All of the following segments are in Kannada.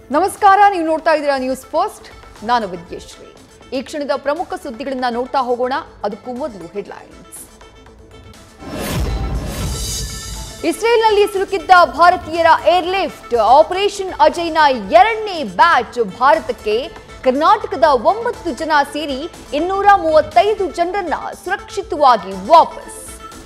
ನಮಸ್ಕಾರ ನೀವು ನೋಡ್ತಾ ಇದ್ದೀರಾ ನ್ಯೂಸ್ ಫಸ್ಟ್ ನಾನು ವಿದ್ಯಶ್ರೀ ಈ ಕ್ಷಣದ ಪ್ರಮುಖ ಸುದ್ದಿಗಳನ್ನ ನೋಡ್ತಾ ಹೋಗೋಣ ಅದಕ್ಕೂ ಮೊದಲು ಹೆಡ್ಲೈನ್ಸ್ ಇಸ್ರೇಲ್ನಲ್ಲಿ ಸಿಲುಕಿದ್ದ ಭಾರತೀಯರ ಏರ್ಲಿಫ್ಟ್ ಆಪರೇಷನ್ ಅಜಯ್ನ ಎರಡನೇ ಬ್ಯಾಚ್ ಭಾರತಕ್ಕೆ ಕರ್ನಾಟಕದ ಒಂಬತ್ತು ಜನ ಸೇರಿ ಇನ್ನೂರ ಮೂವತ್ತೈದು ಜನರನ್ನ ಸುರಕ್ಷಿತವಾಗಿ ವಾಪಸ್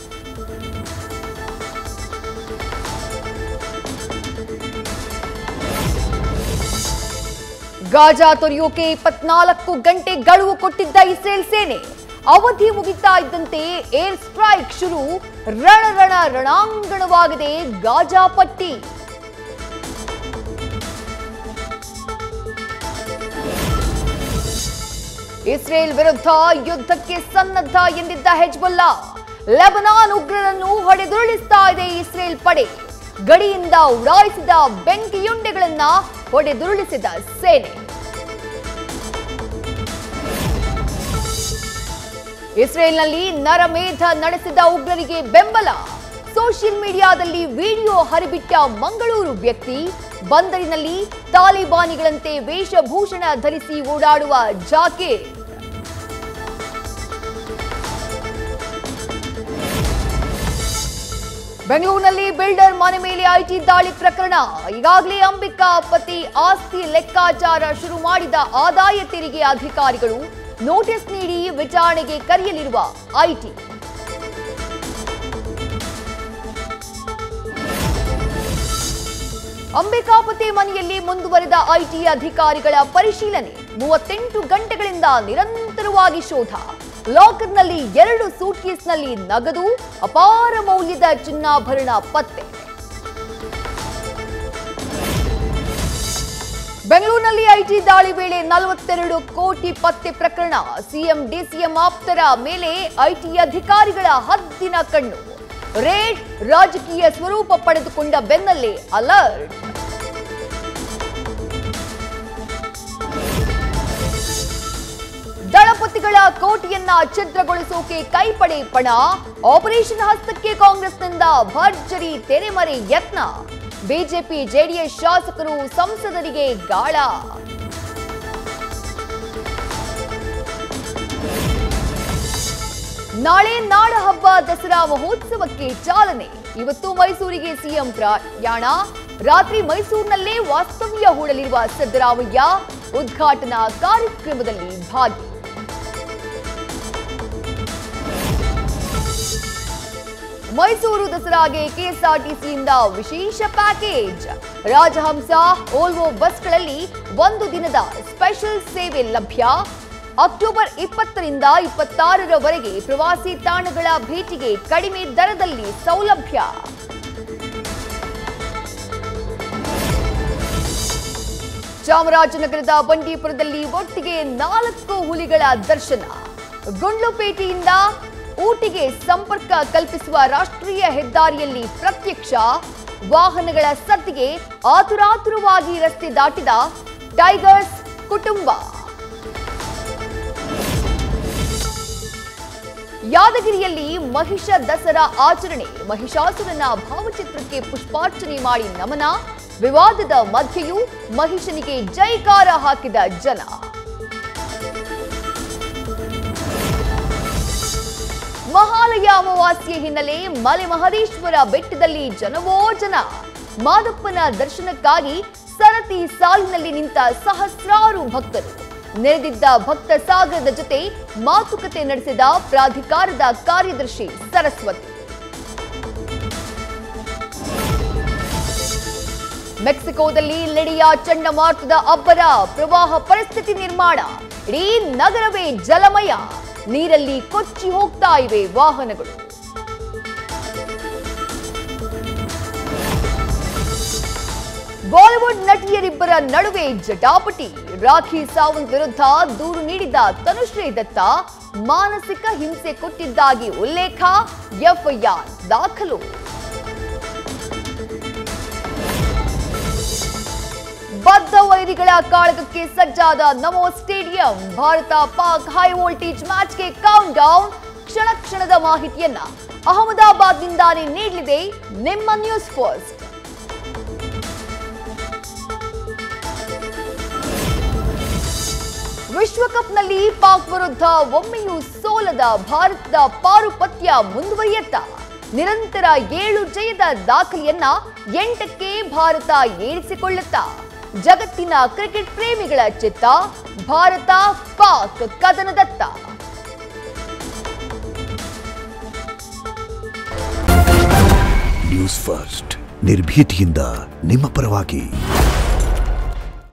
ಗಾಜಾ ತೊರೆಯೋಕೆ ಇಪ್ಪತ್ನಾಲ್ಕು ಗಂಟೆ ಗಡುವು ಕೊಟ್ಟಿದ್ದ ಇಸ್ರೇಲ್ ಸೇನೆ ಅವಧಿ ಮುಗಿತಾ ಇದ್ದಂತೆ ಏರ್ ಸ್ಟ್ರೈಕ್ ಶುರು ರಣ ರಣ ರಣಾಂಗಣವಾಗಿದೆ ಗಾಜಾ ಪಟ್ಟಿ ಇಸ್ರೇಲ್ ವಿರುದ್ಧ ಯುದ್ಧಕ್ಕೆ ಸನ್ನದ್ಧ ಎಂದಿದ್ದ ಹೆಜ್ಬುಲ್ಲಾ ಲೆಬನಾನ್ ಉಗ್ರರನ್ನು ಹೊಡೆದುರುಳಿಸ್ತಾ ಇದೆ ಇಸ್ರೇಲ್ ಪಡೆ ಗಡಿಯಿಂದ ಉಡಾಯಿಸಿದ ಬೆಂಕಿಯುಂಡೆಗಳನ್ನ ಹೊಡೆದುರುಳಿಸಿದ ಸೇನೆ ಇಸ್ರೇಲ್ನಲ್ಲಿ ನರಮೇಧ ನಡೆಸಿದ ಉಗ್ರರಿಗೆ ಬೆಂಬಲ ಸೋಷಿಯಲ್ ಮೀಡಿಯಾದಲ್ಲಿ ವಿಡಿಯೋ ಹರಿಬಿಟ್ಟ ಮಂಗಳೂರು ವ್ಯಕ್ತಿ ಬಂದರಿನಲ್ಲಿ ತಾಲಿಬಾನಿಗಳಂತೆ ವೇಷಭೂಷಣ ಧರಿಸಿ ಓಡಾಡುವ ಜಾಕೀರ್ ಬೆಂಗಳೂರಿನಲ್ಲಿ ಬಿಲ್ಡರ್ ಮನೆ ಮೇಲೆ ಐಟಿ ದಾಳಿ ಪ್ರಕರಣ ಈಗಾಗಲೇ ಅಂಬಿಕಾ ಪತಿ ಆಸ್ತಿ ಲೆಕ್ಕಾಚಾರ ಶುರು ಮಾಡಿದ ಆದಾಯ ತೆರಿಗೆ ಅಧಿಕಾರಿಗಳು ನೋಟಿಸ್ ನೀಡಿ ವಿಚಾರಣೆಗೆ ಕರೆಯಲಿರುವ ಐಟಿ ಅಂಬಿಕಾಪತಿ ಮನೆಯಲ್ಲಿ ಮುಂದುವರೆದ ಐಟಿ ಅಧಿಕಾರಿಗಳ ಪರಿಶೀಲನೆ ಮೂವತ್ತೆಂಟು ಗಂಟೆಗಳಿಂದ ನಿರಂತರವಾಗಿ ಶೋಧ ಲಾಕರ್ನಲ್ಲಿ ಎರಡು ಸೂಟ್ಕೇಸ್ನಲ್ಲಿ ನಗದು ಅಪಾರ ಮೌಲ್ಯದ ಚಿನ್ನಾಭರಣ ಪತ್ತೆ ಬೆಂಗಳೂರಿನಲ್ಲಿ ಐಟಿ ದಾಳಿ ವೇಳೆ ನಲವತ್ತೆರಡು ಕೋಟಿ ಪತ್ತೆ ಪ್ರಕರಣ ಸಿಎಂ ಡಿಸಿಎಂ ಆಪ್ತರ ಮೇಲೆ ಐಟಿ ಅಧಿಕಾರಿಗಳ ಹದ್ದಿನ ಕಣ್ಣು ರೇಡ್ ರಾಜಕೀಯ ಸ್ವರೂಪ ಪಡೆದುಕೊಂಡ ಬೆನ್ನಲ್ಲೇ ಅಲರ್ಟ್ ದಳಪತಿಗಳ ಕೋಟಿಯನ್ನ ಛಿದ್ರಗೊಳಿಸೋಕೆ ಕೈಪಡೆ ಪಣ ಆಪರೇಷನ್ ಹಸ್ತಕ್ಕೆ ಕಾಂಗ್ರೆಸ್ನಿಂದ ಭರ್ಜರಿ ತೆರೆಮರೆ ಯತ್ನ ಬಿಜೆಪಿ ಜೆಡಿಎಸ್ ಶಾಸಕರು ಸಂಸದರಿಗೆ ಗಾಳ ನಾಳೆ ನಾಡ ಹಬ್ಬ ದಸರಾ ಮಹೋತ್ಸವಕ್ಕೆ ಚಾಲನೆ ಇವತ್ತು ಮೈಸೂರಿಗೆ ಸಿಎಂ ಪ್ರಯಾಣ ರಾತ್ರಿ ಮೈಸೂರಿನಲ್ಲೇ ವಾಸ್ತವ್ಯ ಹೂಡಲಿರುವ ಸಿದ್ದರಾಮಯ್ಯ ಉದ್ಘಾಟನಾ ಕಾರ್ಯಕ್ರಮದಲ್ಲಿ ಭಾಗಿ ಮೈಸೂರು ದಸರಾಗೆ ಕೆಎಸ್ಆರ್ಟಿಸಿಯಿಂದ ವಿಶೇಷ ಪ್ಯಾಕೇಜ್ ರಾಜಹಂಸ ಓಲ್ವೋ ಬಸ್ಗಳಲ್ಲಿ ಒಂದು ದಿನದ ಸ್ಪೆಷಲ್ ಸೇವೆ ಲಭ್ಯ ಅಕ್ಟೋಬರ್ ಇಪ್ಪತ್ತರಿಂದ ಇಪ್ಪತ್ತಾರರವರೆಗೆ ಪ್ರವಾಸಿ ತಾಣಗಳ ಭೇಟಿಗೆ ಕಡಿಮೆ ದರದಲ್ಲಿ ಸೌಲಭ್ಯ ಚಾಮರಾಜನಗರದ ಬಂಡೀಪುರದಲ್ಲಿ ಒಟ್ಟಿಗೆ ನಾಲ್ಕು ಹುಲಿಗಳ ದರ್ಶನ ಗುಂಡ್ಲುಪೇಟೆಯಿಂದ ಊಟಿಗೆ ಸಂಪರ್ಕ ಕಲ್ಪಿಸುವ ರಾಷ್ಟ್ರೀಯ ಹೆದ್ದಾರಿಯಲ್ಲಿ ಪ್ರತ್ಯಕ್ಷ ವಾಹನಗಳ ಸದ್ದಿಗೆ ಆತುರಾತುರವಾಗಿ ರಸ್ತೆ ದಾಟಿದ ಟೈಗರ್ಸ್ ಕುಟುಂಬ ಯಾದಗಿರಿಯಲ್ಲಿ ಮಹಿಷ ದಸರಾ ಆಚರಣೆ ಮಹಿಷಾಸುರನ ಭಾವಚಿತ್ರಕ್ಕೆ ಪುಷ್ಪಾರ್ಚನೆ ಮಾಡಿ ನಮನ ವಿವಾದದ ಮಧ್ಯೆಯೂ ಮಹಿಷನಿಗೆ ಜೈಕಾರ ಹಾಕಿದ ಜನ ಮಹಾಲಯ ಅಮಾವಾಸ್ಯೆ ಹಿನ್ನೆಲೆ ಮಲೆ ಮಹದೇಶ್ವರ ಬೆಟ್ಟದಲ್ಲಿ ಜನವೋ ಜನ ಮಾದಪ್ಪನ ದರ್ಶನಕ್ಕಾಗಿ ಸರತಿ ಸಾಲಿನಲ್ಲಿ ನಿಂತ ಸಹಸ್ರಾರು ಭಕ್ತರು ನೆರೆದಿದ್ದ ಭಕ್ತ ಸಾಗರದ ಜೊತೆ ಮಾತುಕತೆ ನಡೆಸಿದ ಪ್ರಾಧಿಕಾರದ ಕಾರ್ಯದರ್ಶಿ ಸರಸ್ವತಿ ಮೆಕ್ಸಿಕೋದಲ್ಲಿ ಲೆಡಿಯಾ ಚಂಡಮಾರುತದ ಅಬ್ಬರ ಪ್ರವಾಹ ಪರಿಸ್ಥಿತಿ ನಿರ್ಮಾಣ ಇಡೀ ನಗರವೇ ಜಲಮಯ ನೀರಲ್ಲಿ ಕೊಚ್ಚಿ ಹೋಗ್ತಾ ಇವೆ ವಾಹನಗಳು ಬಾಲಿವುಡ್ ನಟಿಯರಿಬ್ಬರ ನಡುವೆ ಜಟಾಪಟಿ ರಾಖಿ ಸಾವಂತ್ ವಿರುದ್ಧ ದೂರು ನೀಡಿದ ತನುಶ್ರೀ ದತ್ತ ಮಾನಸಿಕ ಹಿಂಸೆ ಕೊಟ್ಟಿದ್ದಾಗಿ ಉಲ್ಲೇಖ ಎಫ್ಐಆರ್ ದಾಖಲು ಬದ್ಧ ವೈರಿಗಳ ಕಾಳಗಕ್ಕೆ ಸಜ್ಜಾದ Namo stadium Bharat Pak high voltage ಮ್ಯಾಚ್ಗೆ ಕೌಂಟ್ ಡೌನ್ ಕ್ಷಣ ಕ್ಷಣದ ಮಾಹಿತಿಯನ್ನ ಅಹಮದಾಬಾದ್ನಿಂದಾನೇ ನೀಡಲಿದೆ ನಿಮ್ಮ ನ್ಯೂಸ್ ಫಸ್ಟ್ ವಿಶ್ವಕಪ್ನಲ್ಲಿ ಪಾಕ್ ವಿರುದ್ಧ ಒಮ್ಮೆಯೂ ಸೋಲದ ಭಾರತದ ಪಾರುಪತ್ಯ ಮುಂದುವರಿಯತ್ತ ನಿರಂತರ ಏಳು ಜಯದ ದಾಖಲೆಯನ್ನ ಎಂಟಕ್ಕೆ ಭಾರತ ಏರಿಸಿಕೊಳ್ಳುತ್ತ ಜಗತ್ತಿನ ಕ್ರಿಕೆಟ್ ಪ್ರೇಮಿಗಳ ಚಿತ್ತ ಭಾರತ ಪಾಕ್ ಕದನದತ್ತ ನ್ಯೂಸ್ ಫಸ್ಟ್ ನಿರ್ಭೀತಿಯಿಂದ ನಿಮ್ಮ ಪರವಾಗಿ